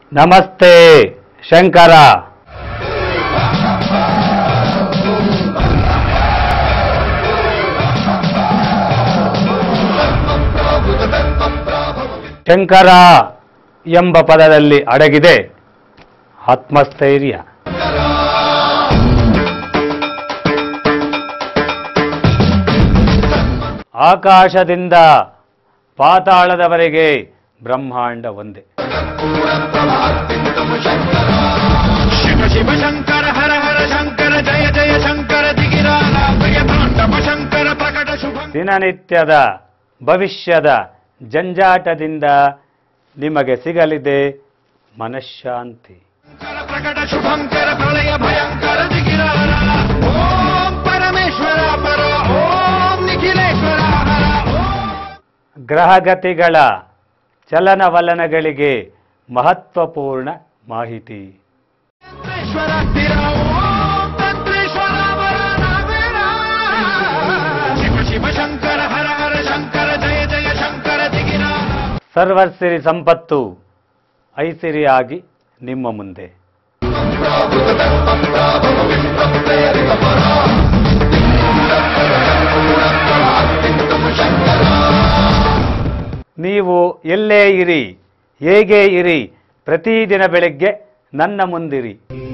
ನಮಸ್ತೆ ಶಂಕರ ಶಂಕರ ಎಂಬ ಪದದಲ್ಲಿ ಅಡಗಿದೆ ಆತ್ಮಸ್ಥೈರ್ಯ ಆಕಾಶದಿಂದ ಪಾತಾಳದವರೆಗೆ ಬ್ರಹ್ಮಾಂಡ ಒಂದೇ ಶಿವ ಶಿವ ಶಂಕರ ಹರ ಹರ ಶಂಕರ ಜಯ ಜಯ ಶಂಕರ ದಿಗಿರಾಲ ಪ್ರಿಯ ತಾಂಡವ ಶಂಕರ ಪ್ರಕಟ ಶುಭ ದಿನನಿತ್ಯದ ಭವಿಷ್ಯದ ಜಂಜಾಟದಿಂದ ನಿಮಗೆ ಸಿಗಲಿದೆ ಮನಃಶಾಂತಿ ಶಂಕರ ಪ್ರಕಟ ಶುಭಂಕರ ಪ್ರಳಯ ಭಯಂಕರ ದಿಗಿರಾಲ ಓಂ ಪರಮೇಶ್ವರ ಪರ ಓಂ ನಿಖಿಲೇಶ್ವರ ಹರ ಓಂ ಗ್ರಹಗತಿಗಳ ಚಲನವಲನಗಳಿಗೆ ಮಹತ್ವಪೂರ್ಣ ಮಾಹಿತಿ ತಂತ್ರೇಶ್ವರ ಸ್ಥಿರ ಓಂ ತಂತ್ರೇಶ್ವರ ವರ ನಾವೇರ. ಶಿವ ಶಿವ ಶಂಕರ ಹರ ಹರ ಶಂಕರ ಜಯ ಜಯ ಶಂಕರ ದಿಗಿರಾಲ ಸರ್ವಸಿರಿ ಸಂಪತ್ತು ಐಸಿರಿಯಾಗಿ ನಿಮ್ಮ ಮುಂದೆ ನೀವು ಎಲ್ಲೇ ಇರಿ ಹೇಗೆ ಇರಿ ಪ್ರತಿದಿನ ಬೆಳಗ್ಗೆ ನನ್ನ ಮುಂದಿರಿ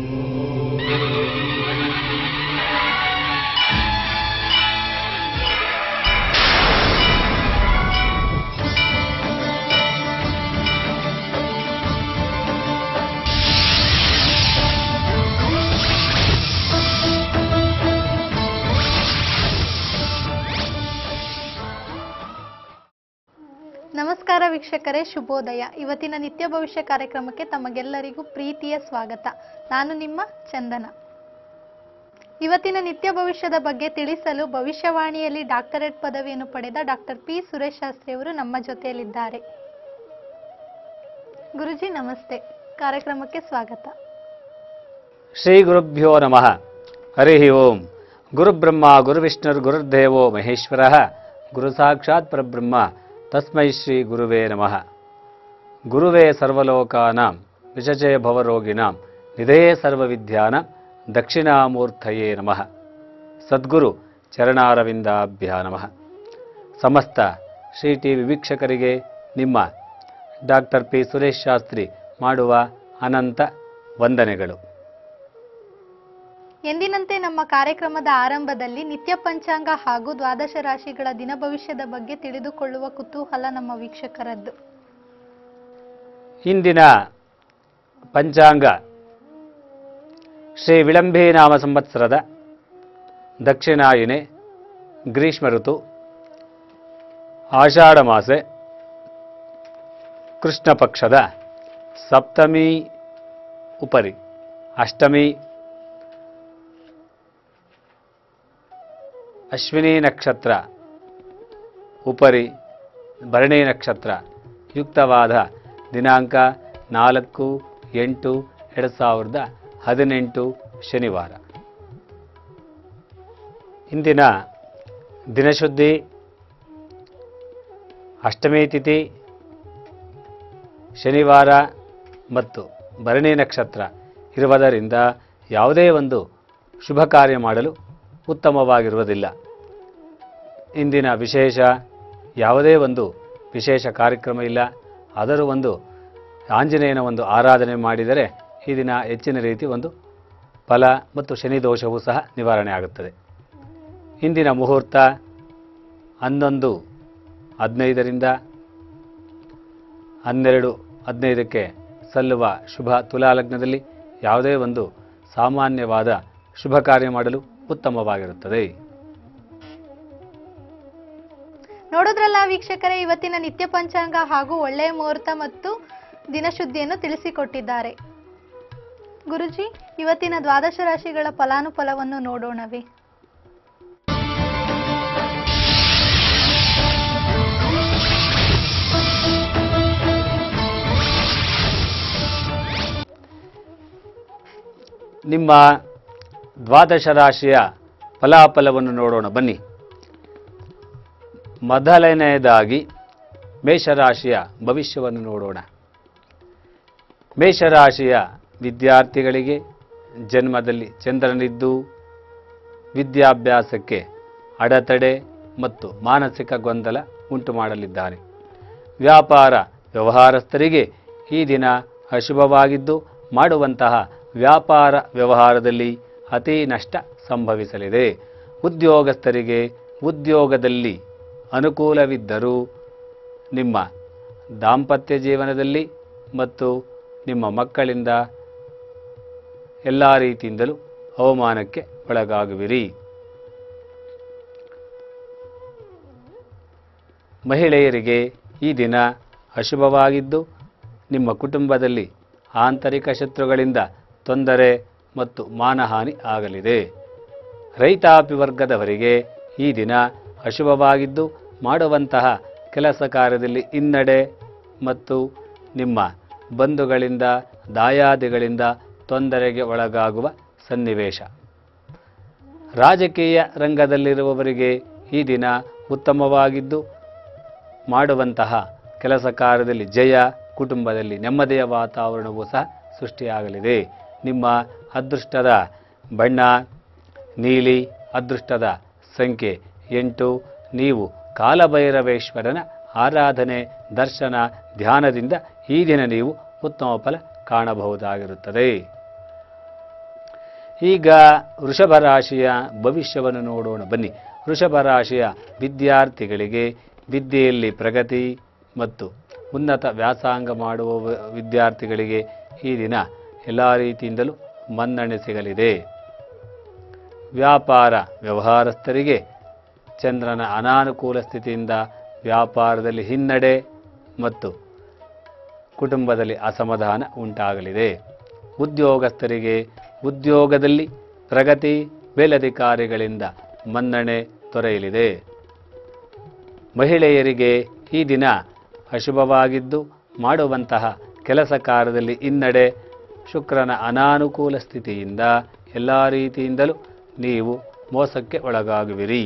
ನಮಸ್ಕಾರ ವೀಕ್ಷಕರೇ ಶುಭೋದಯ ಇವತ್ತಿನ ನಿತ್ಯ ಭವಿಷ್ಯ ಕಾರ್ಯಕ್ರಮಕ್ಕೆ ತಮಗೆಲ್ಲರಿಗೂ ಪ್ರೀತಿಯ ಸ್ವಾಗತ ನಾನು ನಿಮ್ಮ ಚಂದನ ಇವತ್ತಿನ ನಿತ್ಯ ಭವಿಷ್ಯದ ಬಗ್ಗೆ ತಿಳಿಸಲು ಭವಿಷ್ಯವಾಣಿಯಲ್ಲಿ ಡಾಕ್ಟರೇಟ್ ಪದವಿಯನ್ನು ಪಡೆದ ಡಾಕ್ಟರ್ ಪಿ ಸುರೇಶ್ ಶಾಸ್ತ್ರಿ ಅವರು ನಮ್ಮ ಜೊತೆಯಲ್ಲಿದ್ದಾರೆ ಗುರುಜಿ ನಮಸ್ತೆ ಕಾರ್ಯಕ್ರಮಕ್ಕೆ ಸ್ವಾಗತ ಶ್ರೀ ಗುರುಭ್ಯೋ ನಮಃ ಹರಿ ಓಂ ಗುರುಬ್ರಹ್ಮ ಗುರುವಿಷ್ಣುರ್ ಗುರುರ್ದೇವೋ ಮಹೇಶ್ವರ ಗುರು ಸಾಕ್ಷಾತ್ ಪರಬ್ರಹ್ಮ ತಸ್ಮೈ ಶ್ರೀ ಗುರುವೇ ನಮಃ ಗುರುವೇ ಸರ್ವಲೋಕಾನಾಂ ವಿಶಜೇ ಭವರೋಗಿಣಾಂ ನಿಧಯೇ ಸರ್ವವಿದ್ಯಾನ ದಕ್ಷಿಣಾಮೂರ್ತಯೇ ನಮಃ ಸದ್ಗುರು ಚರಣಾರವಿಂದಾಭ್ಯ ನಮಃ ಸಮಸ್ತ ಶ್ರೀ ಟಿ ವಿ ವೀಕ್ಷಕರಿಗೆ ನಿಮ್ಮ ಡಾಕ್ಟರ್ ಪಿ ಸುರೇಶ್ ಶಾಸ್ತ್ರಿ ಮಾಡುವ ಅನಂತ ವಂದನೆಗಳು ಎಂದಿನಂತೆ ನಮ್ಮ ಕಾರ್ಯಕ್ರಮದ ಆರಂಭದಲ್ಲಿ ನಿತ್ಯ ಪಂಚಾಂಗ ಹಾಗೂ ದ್ವಾದಶ ರಾಶಿಗಳ ದಿನ ಭವಿಷ್ಯದ ಬಗ್ಗೆ ತಿಳಿದುಕೊಳ್ಳುವ ಕುತೂಹಲ ನಮ್ಮ ವೀಕ್ಷಕರದ್ದು ಇಂದಿನ ಪಂಚಾಂಗ ಶ್ರೀ ವಿಳಂಬಿ ನಾಮ ಸಂವತ್ಸರದ ದಕ್ಷಿಣಾಯಿನೆ ಗ್ರೀಷ್ಮ ಋತು ಆಷಾಢ ಮಾಸೆ ಕೃಷ್ಣ ಪಕ್ಷದ ಸಪ್ತಮಿ ಉಪರಿ ಅಷ್ಟಮಿ ಅಶ್ವಿನಿ ನಕ್ಷತ್ರ ಉಪರಿ ಭರಣಿ ನಕ್ಷತ್ರ ಯುಕ್ತವಾದ ದಿನಾಂಕ ನಾಲ್ಕು ಎಂಟು ಎರಡು ಸಾವಿರದ ಹದಿನೆಂಟು ಶನಿವಾರ ಇಂದಿನ ದಿನಶುದ್ಧಿ ಅಷ್ಟಮಿ ತಿಥಿ ಶನಿವಾರ ಮತ್ತು ಭರಣಿ ನಕ್ಷತ್ರ ಇರುವುದರಿಂದ ಯಾವುದೇ ಒಂದು ಶುಭ ಕಾರ್ಯ ಮಾಡಲು ಉತ್ತಮವಾಗಿರುವುದಿಲ್ಲ ಇಂದಿನ ವಿಶೇಷ ಯಾವುದೇ ಒಂದು ವಿಶೇಷ ಕಾರ್ಯಕ್ರಮ ಇಲ್ಲ ಆದರೂ ಒಂದು ಆಂಜನೇಯನ ಒಂದು ಆರಾಧನೆ ಮಾಡಿದರೆ ಈ ದಿನ ಹೆಚ್ಚಿನ ರೀತಿ ಒಂದು ಫಲ ಮತ್ತು ಶನಿ ದೋಷವೂ ಸಹ ನಿವಾರಣೆ ಆಗುತ್ತದೆ ಇಂದಿನ ಮುಹೂರ್ತ ಹನ್ನೊಂದು ಹದಿನೈದರಿಂದ ಹನ್ನೆರಡು ಹದಿನೈದಕ್ಕೆ ಸಲ್ಲುವ ಶುಭ ತುಲಾಲಗ್ನದಲ್ಲಿ ಯಾವುದೇ ಒಂದು ಸಾಮಾನ್ಯವಾದ ಶುಭ ಕಾರ್ಯ ಮಾಡಲು ಉತ್ತಮವಾಗಿರುತ್ತದೆ ನೋಡೋದ್ರಲ್ಲ ವೀಕ್ಷಕರೇ ಇವತ್ತಿನ ನಿತ್ಯ ಪಂಚಾಂಗ ಹಾಗೂ ಒಳ್ಳೆಯ ಮುಹೂರ್ತ ಮತ್ತು ದಿನಶುದ್ಧಿಯನ್ನು ತಿಳಿಸಿಕೊಟ್ಟಿದ್ದಾರೆ ಗುರುಜಿ ಇವತ್ತಿನ ದ್ವಾದಶ ರಾಶಿಗಳ ಫಲಾನುಫಲವನ್ನು ನೋಡೋಣವೇ ನಿಮ್ಮ ದ್ವಾದಶ ರಾಶಿಯ ಫಲಾಫಲವನ್ನು ನೋಡೋಣ ಬನ್ನಿ ಮೊದಲನೆಯದಾಗಿ ಮೇಷರಾಶಿಯ ಭವಿಷ್ಯವನ್ನು ನೋಡೋಣ ಮೇಷರಾಶಿಯ ವಿದ್ಯಾರ್ಥಿಗಳಿಗೆ ಜನ್ಮದಲ್ಲಿ ಚಂದ್ರನಿದ್ದು ವಿದ್ಯಾಭ್ಯಾಸಕ್ಕೆ ಅಡೆತಡೆ ಮತ್ತು ಮಾನಸಿಕ ಗೊಂದಲ ಉಂಟು ಮಾಡಲಿದ್ದಾನೆ ವ್ಯಾಪಾರ ವ್ಯವಹಾರಸ್ಥರಿಗೆ ಈ ದಿನ ಅಶುಭವಾಗಿದ್ದು ಮಾಡುವಂತಹ ವ್ಯಾಪಾರ ವ್ಯವಹಾರದಲ್ಲಿ ಅತಿ ನಷ್ಟ ಸಂಭವಿಸಲಿದೆ ಉದ್ಯೋಗಸ್ಥರಿಗೆ ಉದ್ಯೋಗದಲ್ಲಿ ಅನುಕೂಲವಿದ್ದರೂ ನಿಮ್ಮ ದಾಂಪತ್ಯ ಜೀವನದಲ್ಲಿ ಮತ್ತು ನಿಮ್ಮ ಮಕ್ಕಳಿಂದ ಎಲ್ಲ ರೀತಿಯಿಂದಲೂ ಅವಮಾನಕ್ಕೆ ಒಳಗಾಗುವಿರಿ ಮಹಿಳೆಯರಿಗೆ ಈ ದಿನ ಅಶುಭವಾಗಿದ್ದು ನಿಮ್ಮ ಕುಟುಂಬದಲ್ಲಿ ಆಂತರಿಕ ಶತ್ರುಗಳಿಂದ ತೊಂದರೆ ಮತ್ತು ಮಾನಹಾನಿ ಆಗಲಿದೆ ರೈತಾಪಿ ವರ್ಗದವರಿಗೆ ಈ ದಿನ ಅಶುಭವಾಗಿದ್ದು ಮಾಡುವಂತಹ ಕೆಲಸ ಕಾರ್ಯದಲ್ಲಿ ಹಿನ್ನಡೆ ಮತ್ತು ನಿಮ್ಮ ಬಂಧುಗಳಿಂದ ದಾಯಾದಿಗಳಿಂದ ತೊಂದರೆಗೆ ಒಳಗಾಗುವ ಸನ್ನಿವೇಶ ರಾಜಕೀಯ ರಂಗದಲ್ಲಿರುವವರಿಗೆ ಈ ದಿನ ಉತ್ತಮವಾಗಿದ್ದು ಮಾಡುವಂತಹ ಕೆಲಸ ಕಾರ್ಯದಲ್ಲಿ ಜಯ ಕುಟುಂಬದಲ್ಲಿ ನೆಮ್ಮದಿಯ ವಾತಾವರಣವೂ ಸಹ ಸೃಷ್ಟಿಯಾಗಲಿದೆ ನಿಮ್ಮ ಅದೃಷ್ಟದ ಬಣ್ಣ ನೀಲಿ ಅದೃಷ್ಟದ ಸಂಖ್ಯೆ ಎಂಟು ನೀವು ಕಾಲಭೈರವೇಶ್ವರನ ಆರಾಧನೆ ದರ್ಶನ ಧ್ಯಾನದಿಂದ ಈ ದಿನ ನೀವು ಉತ್ತಮ ಫಲ ಕಾಣಬಹುದಾಗಿರುತ್ತದೆ ಈಗ ವೃಷಭ ರಾಶಿಯ ಭವಿಷ್ಯವನ್ನು ನೋಡೋಣ ಬನ್ನಿ ವೃಷಭ ರಾಶಿಯ ವಿದ್ಯಾರ್ಥಿಗಳಿಗೆ ವಿದ್ಯೆಯಲ್ಲಿ ಪ್ರಗತಿ ಮತ್ತು ಉನ್ನತ ವ್ಯಾಸಂಗ ಮಾಡುವ ವ- ವಿದ್ಯಾರ್ಥಿಗಳಿಗೆ ಈ ದಿನ ಎಲ್ಲ ರೀತಿಯಿಂದಲೂ ಮನ್ನಣೆ ಸಿಗಲಿದೆ ವ್ಯಾಪಾರ ವ್ಯವಹಾರಸ್ಥರಿಗೆ ಚಂದ್ರನ ಅನಾನುಕೂಲ ಸ್ಥಿತಿಯಿಂದ ವ್ಯಾಪಾರದಲ್ಲಿ ಹಿನ್ನಡೆ ಮತ್ತು ಕುಟುಂಬದಲ್ಲಿ ಅಸಮಾಧಾನ ಉಂಟಾಗಲಿದೆ ಉದ್ಯೋಗಸ್ಥರಿಗೆ ಉದ್ಯೋಗದಲ್ಲಿ ಪ್ರಗತಿ ಮೇಲಧಿಕಾರಿಗಳಿಂದ ಮನ್ನಣೆ ದೊರೆಯಲಿದೆ ಮಹಿಳೆಯರಿಗೆ ಈ ದಿನ ಅಶುಭವಾಗಿದ್ದು ಮಾಡುವಂತಹ ಕೆಲಸ ಕಾರ್ಯದಲ್ಲಿ ಹಿನ್ನಡೆ ಶುಕ್ರನ ಅನಾನುಕೂಲ ಸ್ಥಿತಿಯಿಂದ ಎಲ್ಲ ರೀತಿಯಿಂದಲೂ ನೀವು ಮೋಸಕ್ಕೆ ಒಳಗಾಗುವಿರಿ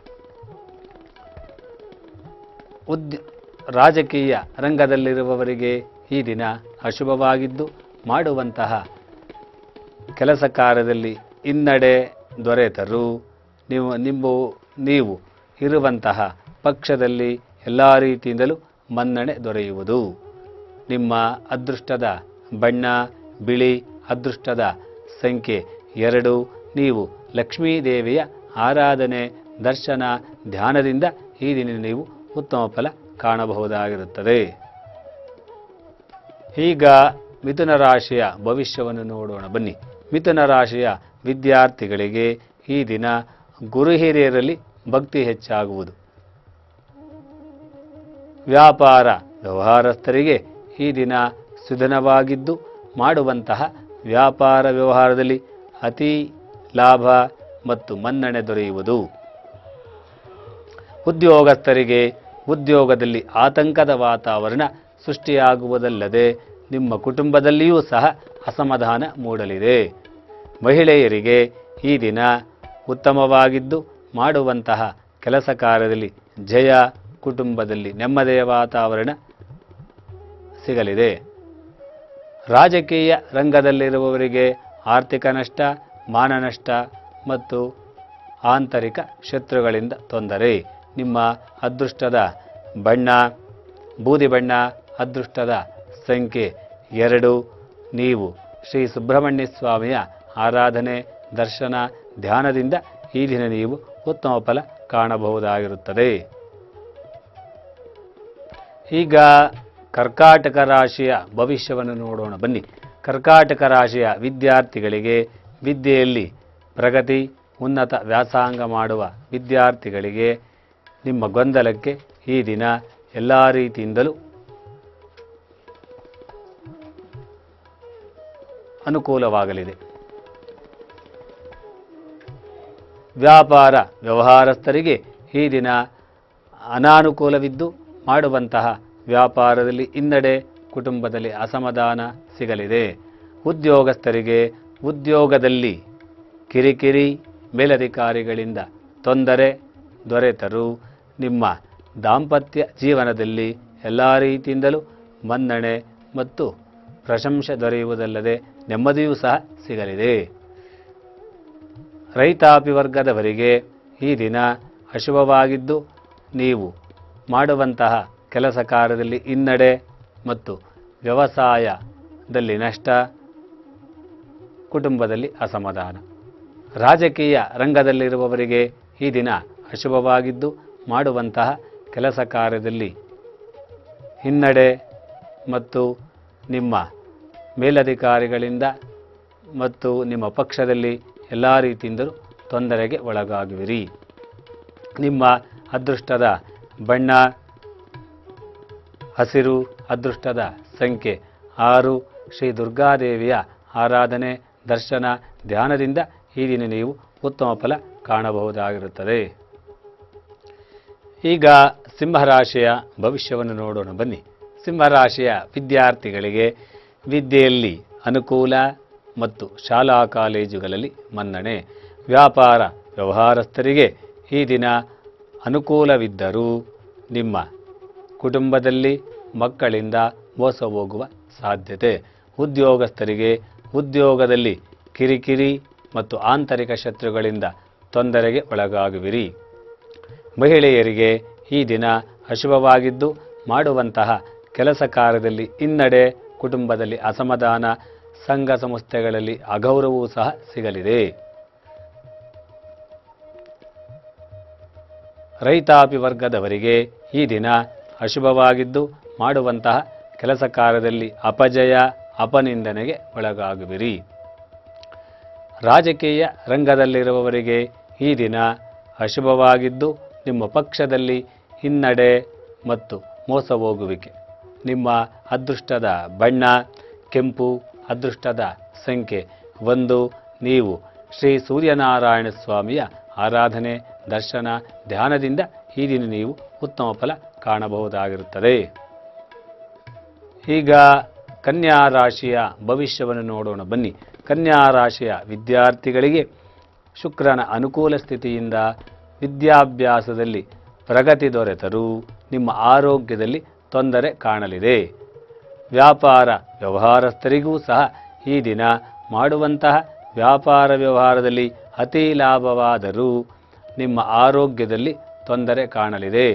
ಉದ್ ರಾಜಕೀಯ ರಂಗದಲ್ಲಿರುವವರಿಗೆ ಈ ದಿನ ಅಶುಭವಾಗಿದ್ದು ಮಾಡುವಂತಹ ಕೆಲಸ ಕಾರ್ಯದಲ್ಲಿ ಹಿನ್ನಡೆ ದೊರೆತರೂ ನೀವು ನಿಮ್ಮ ನೀವು ಇರುವಂತಹ ಪಕ್ಷದಲ್ಲಿ ಎಲ್ಲ ರೀತಿಯಿಂದಲೂ ಮನ್ನಣೆ ದೊರೆಯುವುದು ನಿಮ್ಮ ಅದೃಷ್ಟದ ಬಣ್ಣ ಬಿಳಿ ಅದೃಷ್ಟದ ಸಂಖ್ಯೆ ಎರಡು ನೀವು ಲಕ್ಷ್ಮೀದೇವಿಯ ಆರಾಧನೆ ದರ್ಶನ ಧ್ಯಾನದಿಂದ ಈ ದಿನ ನೀವು ಉತ್ತಮ ಫಲ ಕಾಣಬಹುದಾಗಿರುತ್ತದೆ ಈಗ ಮಿಥುನ ರಾಶಿಯ ಭವಿಷ್ಯವನ್ನು ನೋಡೋಣ ಬನ್ನಿ ಮಿಥುನ ರಾಶಿಯ ವಿದ್ಯಾರ್ಥಿಗಳಿಗೆ ಈ ದಿನ ಗುರು ಹಿರಿಯರಲ್ಲಿ ಭಕ್ತಿ ಹೆಚ್ಚಾಗುವುದು ವ್ಯಾಪಾರ ವ್ಯವಹಾರಸ್ಥರಿಗೆ ಈ ದಿನ ಸುಧನವಾಗಿದ್ದು ಮಾಡುವಂತಹ ವ್ಯಾಪಾರ ವ್ಯವಹಾರದಲ್ಲಿ ಅತಿ ಲಾಭ ಮತ್ತು ಮನ್ನಣೆ ದೊರೆಯುವುದು ಉದ್ಯೋಗಸ್ಥರಿಗೆ ಉದ್ಯೋಗದಲ್ಲಿ ಆತಂಕದ ವಾತಾವರಣ ಸೃಷ್ಟಿಯಾಗುವುದಲ್ಲದೆ ನಿಮ್ಮ ಕುಟುಂಬದಲ್ಲಿಯೂ ಸಹ ಅಸಮಾಧಾನ ಮೂಡಲಿದೆ ಮಹಿಳೆಯರಿಗೆ ಈ ದಿನ ಉತ್ತಮವಾಗಿದ್ದು ಮಾಡುವಂತಹ ಕೆಲಸ ಕಾರ್ಯದಲ್ಲಿ ಜಯ ಕುಟುಂಬದಲ್ಲಿ ನೆಮ್ಮದಿಯ ವಾತಾವರಣ ಸಿಗಲಿದೆ ರಾಜಕೀಯ ರಂಗದಲ್ಲಿರುವವರಿಗೆ ಆರ್ಥಿಕ ನಷ್ಟ ಮಾನನಷ್ಟ ಮತ್ತು ಆಂತರಿಕ ಶತ್ರುಗಳಿಂದ ತೊಂದರೆ ನಿಮ್ಮ ಅದೃಷ್ಟದ ಬಣ್ಣ ಬೂದಿ ಬಣ್ಣ ಅದೃಷ್ಟದ ಸಂಖ್ಯೆ ಎರಡು ನೀವು ಶ್ರೀ ಸುಬ್ರಹ್ಮಣ್ಯ ಸ್ವಾಮಿಯ ಆರಾಧನೆ ದರ್ಶನ ಧ್ಯಾನದಿಂದ ಈ ದಿನ ನೀವು ಉತ್ತಮ ಫಲ ಕಾಣಬಹುದಾಗಿರುತ್ತದೆ ಈಗ ಕರ್ಕಾಟಕ ರಾಶಿಯ ಭವಿಷ್ಯವನ್ನು ನೋಡೋಣ ಬನ್ನಿ ಕರ್ಕಾಟಕ ರಾಶಿಯ ವಿದ್ಯಾರ್ಥಿಗಳಿಗೆ ವಿದ್ಯೆಯಲ್ಲಿ ಪ್ರಗತಿ ಉನ್ನತ ವ್ಯಾಸಂಗ ಮಾಡುವ ವಿದ್ಯಾರ್ಥಿಗಳಿಗೆ ನಿಮ್ಮ ಗೊಂದಲಕ್ಕೆ ಈ ದಿನ ಎಲ್ಲ ರೀತಿಯಿಂದಲೂ ಅನುಕೂಲವಾಗಲಿದೆ ವ್ಯಾಪಾರ ವ್ಯವಹಾರಸ್ಥರಿಗೆ ಈ ದಿನ ಅನಾನುಕೂಲವಿದ್ದು ಮಾಡುವಂತಹ ವ್ಯಾಪಾರದಲ್ಲಿ ಹಿನ್ನಡೆ ಕುಟುಂಬದಲ್ಲಿ ಅಸಮಾಧಾನ ಸಿಗಲಿದೆ ಉದ್ಯೋಗಸ್ಥರಿಗೆ ಉದ್ಯೋಗದಲ್ಲಿ ಕಿರಿಕಿರಿ ಮೇಲಧಿಕಾರಿಗಳಿಂದ ತೊಂದರೆ ದೊರೆತರೂ ನಿಮ್ಮ ದಾಂಪತ್ಯ ಜೀವನದಲ್ಲಿ ಎಲ್ಲ ರೀತಿಯಿಂದಲೂ ಮನ್ನಣೆ ಮತ್ತು ಪ್ರಶಂಸೆ ದೊರೆಯುವುದಲ್ಲದೆ ನೆಮ್ಮದಿಯೂ ಸಹ ಸಿಗಲಿದೆ ರೈತಾಪಿ ವರ್ಗದವರಿಗೆ ಈ ದಿನ ಅಶುಭವಾಗಿದ್ದು ನೀವು ಮಾಡುವಂತಹ ಕೆಲಸ ಕಾರ್ಯದಲ್ಲಿ ಹಿನ್ನಡೆ ಮತ್ತು ವ್ಯವಸಾಯದಲ್ಲಿ ನಷ್ಟ ಕುಟುಂಬದಲ್ಲಿ ಅಸಮಾಧಾನ ರಾಜಕೀಯ ರಂಗದಲ್ಲಿರುವವರಿಗೆ ಈ ದಿನ ಅಶುಭವಾಗಿದ್ದು ಮಾಡುವಂತಹ ಕೆಲಸ ಕಾರ್ಯದಲ್ಲಿ ಹಿನ್ನಡೆ ಮತ್ತು ನಿಮ್ಮ ಮೇಲಧಿಕಾರಿಗಳಿಂದ ಮತ್ತು ನಿಮ್ಮ ಪಕ್ಷದಲ್ಲಿ ಎಲ್ಲ ರೀತಿಯಿಂದಲೂ ತೊಂದರೆಗೆ ಒಳಗಾಗುವಿರಿ ನಿಮ್ಮ ಅದೃಷ್ಟದ ಬಣ್ಣ ಹಸಿರು ಅದೃಷ್ಟದ ಸಂಖ್ಯೆ ಆರು ಶ್ರೀ ದುರ್ಗಾದೇವಿಯ ಆರಾಧನೆ ದರ್ಶನ ಧ್ಯಾನದಿಂದ ಈ ದಿನ ನೀವು ಉತ್ತಮ ಫಲ ಕಾಣಬಹುದಾಗಿರುತ್ತದೆ ಈಗ ಸಿಂಹರಾಶಿಯ ಭವಿಷ್ಯವನ್ನು ನೋಡೋಣ ಬನ್ನಿ ಸಿಂಹರಾಶಿಯ ವಿದ್ಯಾರ್ಥಿಗಳಿಗೆ ವಿದ್ಯೆಯಲ್ಲಿ ಅನುಕೂಲ ಮತ್ತು ಶಾಲಾ ಕಾಲೇಜುಗಳಲ್ಲಿ ಮನ್ನಣೆ ವ್ಯಾಪಾರ ವ್ಯವಹಾರಸ್ಥರಿಗೆ ಈ ದಿನ ಅನುಕೂಲವಿದ್ದರೂ ನಿಮ್ಮ ಕುಟುಂಬದಲ್ಲಿ ಮಕ್ಕಳಿಂದ ಮೋಸ ಹೋಗುವ ಸಾಧ್ಯತೆ ಉದ್ಯೋಗಸ್ಥರಿಗೆ ಉದ್ಯೋಗದಲ್ಲಿ ಕಿರಿಕಿರಿ ಮತ್ತು ಆಂತರಿಕ ಶತ್ರುಗಳಿಂದ ತೊಂದರೆಗೆ ಒಳಗಾಗುವಿರಿ ಮಹಿಳೆಯರಿಗೆ ಈ ದಿನ ಅಶುಭವಾಗಿದ್ದು ಮಾಡುವಂತಹ ಕೆಲಸ ಕಾರ್ಯದಲ್ಲಿ ಹಿನ್ನಡೆ ಕುಟುಂಬದಲ್ಲಿ ಅಸಮಾಧಾನ ಸಂಘ ಸಂಸ್ಥೆಗಳಲ್ಲಿ ಅಗೌರವವೂ ಸಹ ಸಿಗಲಿದೆ ರೈತಾಪಿ ವರ್ಗದವರಿಗೆ ಈ ದಿನ ಅಶುಭವಾಗಿದ್ದು ಮಾಡುವಂತಹ ಕೆಲಸ ಕಾರ್ಯದಲ್ಲಿ ಅಪಜಯ ಅಪನಿಂದನೆಗೆ ಒಳಗಾಗುವಿರಿ ರಾಜಕೀಯ ರಂಗದಲ್ಲಿರುವವರಿಗೆ ಈ ದಿನ ಅಶುಭವಾಗಿದ್ದು ನಿಮ್ಮ ಪಕ್ಷದಲ್ಲಿ ಹಿನ್ನಡೆ ಮತ್ತು ಮೋಸ ಹೋಗುವಿಕೆ ನಿಮ್ಮ ಅದೃಷ್ಟದ ಬಣ್ಣ ಕೆಂಪು ಅದೃಷ್ಟದ ಸಂಖ್ಯೆ ಒಂದು ನೀವು ಶ್ರೀ ಸೂರ್ಯನಾರಾಯಣ ಸ್ವಾಮಿಯ ಆರಾಧನೆ ದರ್ಶನ ಧ್ಯಾನದಿಂದ ಈ ದಿನ ನೀವು ಉತ್ತಮ ಫಲ ಕಾಣಬಹುದಾಗಿರುತ್ತದೆ ಈಗ ಕನ್ಯಾ ರಾಶಿಯ ಭವಿಷ್ಯವನ್ನು ನೋಡೋಣ ಬನ್ನಿ ಕನ್ಯಾ ರಾಶಿಯ ವಿದ್ಯಾರ್ಥಿಗಳಿಗೆ ಶುಕ್ರನ ಅನುಕೂಲ ಸ್ಥಿತಿಯಿಂದ ವಿದ್ಯಾಭ್ಯಾಸದಲ್ಲಿ ಪ್ರಗತಿ ದೊರೆತರೂ ನಿಮ್ಮ ಆರೋಗ್ಯದಲ್ಲಿ ತೊಂದರೆ ಕಾಣಲಿದೆ ವ್ಯಾಪಾರ ವ್ಯವಹಾರಸ್ಥರಿಗೂ ಸಹ ಈ ದಿನ ಮಾಡುವಂತಹ ವ್ಯಾಪಾರ ವ್ಯವಹಾರದಲ್ಲಿ ಅತಿ ಲಾಭವಾದರೂ ನಿಮ್ಮ ಆರೋಗ್ಯದಲ್ಲಿ ತೊಂದರೆ ಕಾಣಲಿದೆ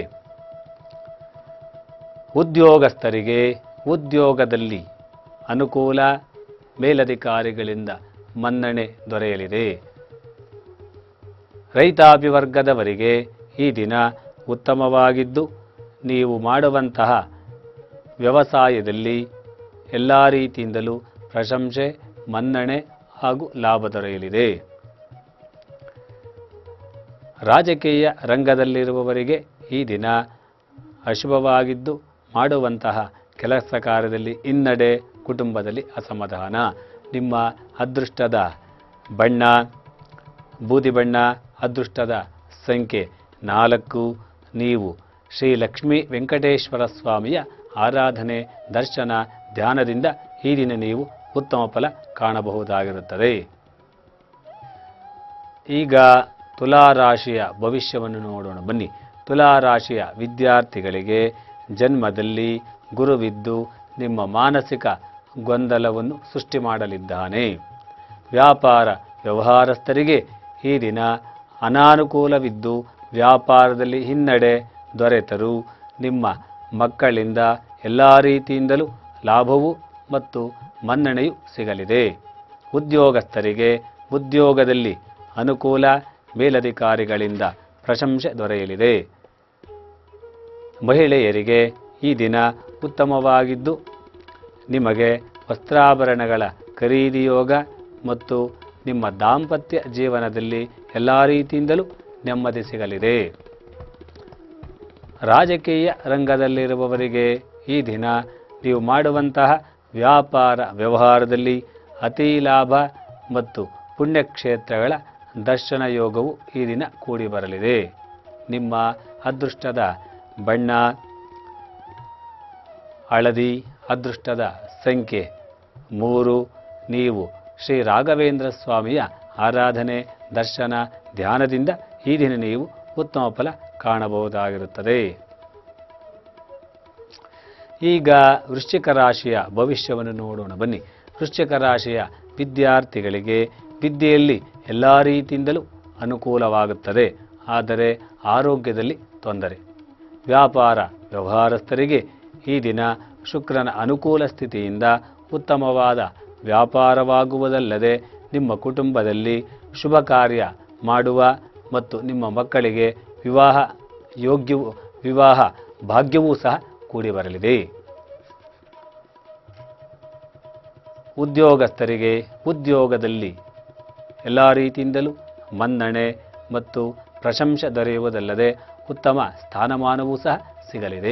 ಉದ್ಯೋಗಸ್ಥರಿಗೆ ಉದ್ಯೋಗದಲ್ಲಿ ಅನುಕೂಲ ಮೇಲಧಿಕಾರಿಗಳಿಂದ ಮನ್ನಣೆ ದೊರೆಯಲಿದೆ ರೈತಾಪಿ ವರ್ಗದವರಿಗೆ ಈ ದಿನ ಉತ್ತಮವಾಗಿದ್ದು ನೀವು ಮಾಡುವಂತಹ ವ್ಯವಸಾಯದಲ್ಲಿ ಎಲ್ಲ ರೀತಿಯಿಂದಲೂ ಪ್ರಶಂಸೆ ಮನ್ನಣೆ ಹಾಗೂ ಲಾಭ ದೊರೆಯಲಿದೆ ರಾಜಕೀಯ ರಂಗದಲ್ಲಿರುವವರಿಗೆ ಈ ದಿನ ಅಶುಭವಾಗಿದ್ದು ಮಾಡುವಂತಹ ಕೆಲಸ ಕಾರ್ಯದಲ್ಲಿ ಹಿನ್ನಡೆ ಕುಟುಂಬದಲ್ಲಿ ಅಸಮಾಧಾನ ನಿಮ್ಮ ಅದೃಷ್ಟದ ಬಣ್ಣ ಬೂದಿ ಬಣ್ಣ ಅದೃಷ್ಟದ ಸಂಖ್ಯೆ ನಾಲ್ಕು ನೀವು ಶ್ರೀ ಲಕ್ಷ್ಮೀ ವೆಂಕಟೇಶ್ವರ ಸ್ವಾಮಿಯ ಆರಾಧನೆ ದರ್ಶನ ಧ್ಯಾನದಿಂದ ಈ ದಿನ ನೀವು ಉತ್ತಮ ಫಲ ಕಾಣಬಹುದಾಗಿರುತ್ತದೆ ಈಗ ತುಲಾರಾಶಿಯ ಭವಿಷ್ಯವನ್ನು ನೋಡೋಣ ಬನ್ನಿ ತುಲಾರಾಶಿಯ ವಿದ್ಯಾರ್ಥಿಗಳಿಗೆ ಜನ್ಮದಲ್ಲಿ ಗುರುವಿದ್ದು ನಿಮ್ಮ ಮಾನಸಿಕ ಗೊಂದಲವನ್ನು ಸೃಷ್ಟಿ ಮಾಡಲಿದ್ದಾನೆ ವ್ಯಾಪಾರ ವ್ಯವಹಾರಸ್ಥರಿಗೆ ಈ ದಿನ ಅನಾನುಕೂಲವಿದ್ದು ವ್ಯಾಪಾರದಲ್ಲಿ ಹಿನ್ನಡೆ ದೊರೆತರೂ ನಿಮ್ಮ ಮಕ್ಕಳಿಂದ ಎಲ್ಲ ರೀತಿಯಿಂದಲೂ ಲಾಭವೂ ಮತ್ತು ಮನ್ನಣೆಯೂ ಸಿಗಲಿದೆ ಉದ್ಯೋಗಸ್ಥರಿಗೆ ಉದ್ಯೋಗದಲ್ಲಿ ಅನುಕೂಲ ಮೇಲಧಿಕಾರಿಗಳಿಂದ ಪ್ರಶಂಸೆ ದೊರೆಯಲಿದೆ ಮಹಿಳೆಯರಿಗೆ ಈ ದಿನ ಉತ್ತಮವಾಗಿದ್ದು ನಿಮಗೆ ವಸ್ತ್ರಾಭರಣಗಳ ಖರೀದಿ ಯೋಗ ಮತ್ತು ನಿಮ್ಮ ದಾಂಪತ್ಯ ಜೀವನದಲ್ಲಿ ಎಲ್ಲ ರೀತಿಯಿಂದಲೂ ನೆಮ್ಮದಿ ಸಿಗಲಿದೆ ರಾಜಕೀಯ ರಂಗದಲ್ಲಿರುವವರಿಗೆ ಈ ದಿನ ನೀವು ಮಾಡುವಂತಹ ವ್ಯಾಪಾರ ವ್ಯವಹಾರದಲ್ಲಿ ಅತಿ ಲಾಭ ಮತ್ತು ಪುಣ್ಯಕ್ಷೇತ್ರಗಳ ದರ್ಶನ ಯೋಗವು ಈ ದಿನ ಕೂಡಿ ಬರಲಿದೆ ನಿಮ್ಮ ಅದೃಷ್ಟದ ಬಣ್ಣ ಹಳದಿ ಅದೃಷ್ಟದ ಸಂಖ್ಯೆ ಮೂರು ನೀವು ಶ್ರೀ ರಾಘವೇಂದ್ರ ಸ್ವಾಮಿಯ ಆರಾಧನೆ ದರ್ಶನ ಧ್ಯಾನದಿಂದ ಈ ದಿನ ನೀವು ಉತ್ತಮ ಫಲ ಕಾಣಬಹುದಾಗಿರುತ್ತದೆ ಈಗ ವೃಶ್ಚಿಕ ರಾಶಿಯ ಭವಿಷ್ಯವನ್ನು ನೋಡೋಣ ಬನ್ನಿ ವೃಶ್ಚಿಕ ರಾಶಿಯ ವಿದ್ಯಾರ್ಥಿಗಳಿಗೆ ವಿದ್ಯೆಯಲ್ಲಿ ಎಲ್ಲ ರೀತಿಯಿಂದಲೂ ಅನುಕೂಲವಾಗುತ್ತದೆ ಆದರೆ ಆರೋಗ್ಯದಲ್ಲಿ ತೊಂದರೆ ವ್ಯಾಪಾರ ವ್ಯವಹಾರಸ್ಥರಿಗೆ ಈ ದಿನ ಶುಕ್ರನ ಅನುಕೂಲ ಸ್ಥಿತಿಯಿಂದ ಉತ್ತಮವಾದ ವ್ಯಾಪಾರವಾಗುವುದಲ್ಲದೆ ನಿಮ್ಮ ಕುಟುಂಬದಲ್ಲಿ ಶುಭ ಕಾರ್ಯ ಮಾಡುವ ಮತ್ತು ನಿಮ್ಮ ಮಕ್ಕಳಿಗೆ ವಿವಾಹ ಯೋಗ್ಯವೂ ವಿವಾಹ ಭಾಗ್ಯವೂ ಸಹ ಕೂಡಿ ಬರಲಿದೆ ಉದ್ಯೋಗಸ್ಥರಿಗೆ ಉದ್ಯೋಗದಲ್ಲಿ ಎಲ್ಲ ರೀತಿಯಿಂದಲೂ ಮನ್ನಣೆ ಮತ್ತು ಪ್ರಶಂಸೆ ದೊರೆಯುವುದಲ್ಲದೆ ಉತ್ತಮ ಸ್ಥಾನಮಾನವೂ ಸಹ ಸಿಗಲಿದೆ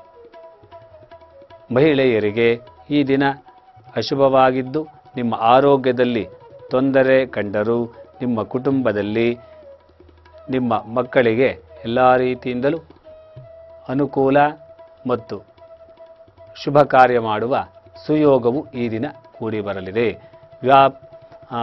ಮಹಿಳೆಯರಿಗೆ ಈ ದಿನ ಅಶುಭವಾಗಿದ್ದು ನಿಮ್ಮ ಆರೋಗ್ಯದಲ್ಲಿ ತೊಂದರೆ ಕಂಡರೂ ನಿಮ್ಮ ಕುಟುಂಬದಲ್ಲಿ ನಿಮ್ಮ ಮಕ್ಕಳಿಗೆ ಎಲ್ಲ ರೀತಿಯಿಂದಲೂ ಅನುಕೂಲ ಮತ್ತು ಶುಭ ಕಾರ್ಯ ಮಾಡುವ ಸುಯೋಗವು ಈ ದಿನ ಕೂಡಿ ಬರಲಿದೆ ವ್ಯಾ ಆ,